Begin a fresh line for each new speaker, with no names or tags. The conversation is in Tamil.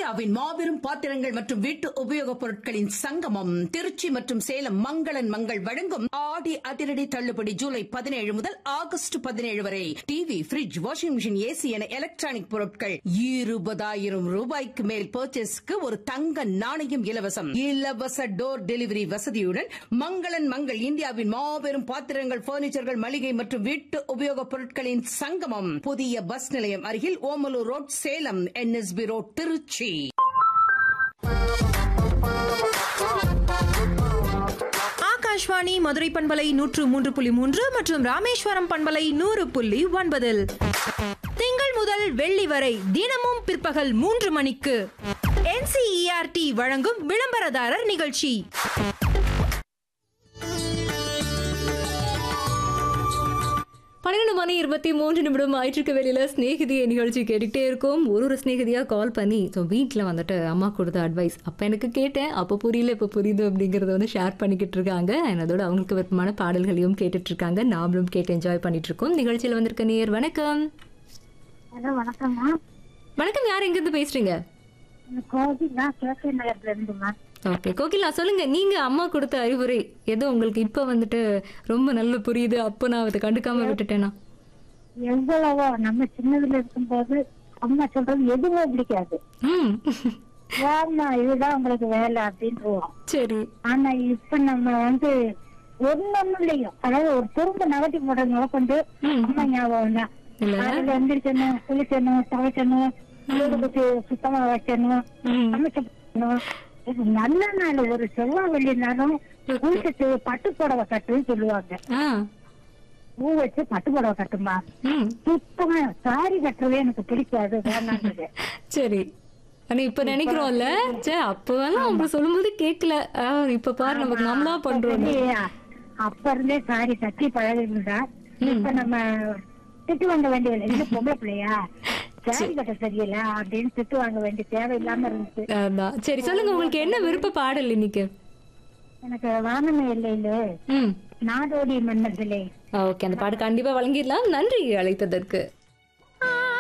இந்தியாவின் மாபெரும் பாத்திரங்கள் மற்றும் வீட்டு உபயோகப் பொருட்களின் சங்கமம் திருச்சி மற்றும் சேலம் மங்களன் மங்கள் வழங்கும் ஆடி அதிரடி தள்ளுபடி ஜூலை பதினேழு முதல் ஆகஸ்ட் பதினேழு வரை TV fridge washing machine AC என எலக்ட்ரானிக் பொருட்கள் இருபதாயிரம் ரூபாய்க்கு மேல் பர்ச்சேஸ்க்கு ஒரு தங்க நாணயம் இலவசம் இலவச டோர் டெலிவரி வசதியுடன் மங்களன் மங்கள் இந்தியாவின் மாபெரும் பாத்திரங்கள் பர்னிச்சர்கள் மளிகை மற்றும் வீட்டு உபயோகப் பொருட்களின் சங்கமம் புதிய பஸ் நிலையம் அருகில் Omalur road Salem NSP road Tiruchi
Akashvani Madurai பண்பலை நூற்று மூன்று புள்ளி மூன்று மற்றும் ராமேஸ்வரம் பண்பலை நூறு புள்ளி ஒன்பதில் திங்கள் முதல் வெள்ளி வரை தினமும் பிற்பகல் மூன்று மணிக்கு என்சிஇஆர்டி வழங்கும் விளம்பரதாரர் நிகழ்ச்சி
பன்னிரெண்டு மணி இருபத்தி மூன்று நிமிடம் ஆயிற்றுக்கு வெளியில ஸ்நேகிதிய நிகழ்ச்சி கேட்டுக்கிட்டே இருக்கும் ஒரு ஒரு ஸ்நேகிதியா கால் பண்ணி ஸோ வீட்டில் வந்துட்டு அம்மா கொடுத்த அட்வைஸ் அப்போ எனக்கு கேட்டேன் அப்போ புரியல இப்போ புரியுது அப்படிங்கிறத வந்து ஷேர் பண்ணிக்கிட்டு இருக்காங்க and அதோட அவங்களுக்கு விருப்பமான பாடல்களையும் கேட்டுட்டு இருக்காங்க நாமளும் கேட்டு என்ஜாய் பண்ணிட்டு இருக்கோம் நிகழ்ச்சியில் வந்திருக்க நேர் வணக்கம்
ஹலோ வணக்கம்மா
வணக்கம் யார் எங்கேருந்து பேசுறீங்க
கோபி நான் கேகே நகர்ல இருந்துமா
ஓகே கோகிலா சொல்லுங்க நீங்க அம்மா கொடுத்த அறிவுரை எதோ உங்களுக்கு இப்போ வந்துட்டு ரொம்ப நல்ல புரியுது அப்போ நான் அதை கண்டுக்காம விட்டுட்டேனா
எவ்வளவோ நம்ம சின்னதுல இருக்கும்போது அம்மா சொல்றது எதுவுமே பிடிக்காது
ம்
வாமா இதுதான் உங்களுக்கு வேலை அப்படின்ட்டுருவோம்
சரி
ஆனா இப்ப நம்ம வந்து ஒன்னொன்னு இல்லையும் அதாவது ஒரு திரும்ப நகட்டி போடுறது கொண்டு
ம்.
அம்மா ஞாபகம் தான்
இல்ல
அதுல எந்திரிக்கணும் குளிக்கணும் துவைக்கணும் வீடு குத்தி சுத்தமா வைக்கணும்
ம்
சமைக்கணும் இது நல்ல நாள் ஒரு செவ்வாய் வெள்ளினாலும் குளிச்சுட்டு பட்டு புடவை கட்டுன்னு சொல்லுவாங்க
ஆ
பூ வச்சு பட்டு புடவை கட்டுமா
ம்
சுத்தமா சாரி கட்டுறதே எனக்கு பிடிக்காது வேணாங்கிறது
சரி ஆனா இப்ப நினைக்கிறோம்ல சே அப்பெல்லாம் அவங்க சொல்லும்போது கேட்கல ஆ, இப்ப பாரு நமக்கு நம்மளா பண்றோம்
சரி, அப்ப இருந்தே சாரி கட்டி பழகிருந்தா இப்ப நம்ம திட்டு வாங்க வேண்டியதில்லை இது பொம்பளை பிள்ளையா சாரி கட்ட சரியில்லை அப்படின்னு திட்டு வாங்க வேண்டிய தேவை இல்லாம இருந்துச்சு
அதான் சரி சொல்லுங்க உங்களுக்கு என்ன விருப்ப பாடல் இன்னைக்கு
எனக்கு வானமே இல்லையில
ம்
நாடோடி மன்னர்களே
ஓகே அந்த பாடு கண்டிப்பா வழங்கிடலாம் நன்றி அழைத்ததற்கு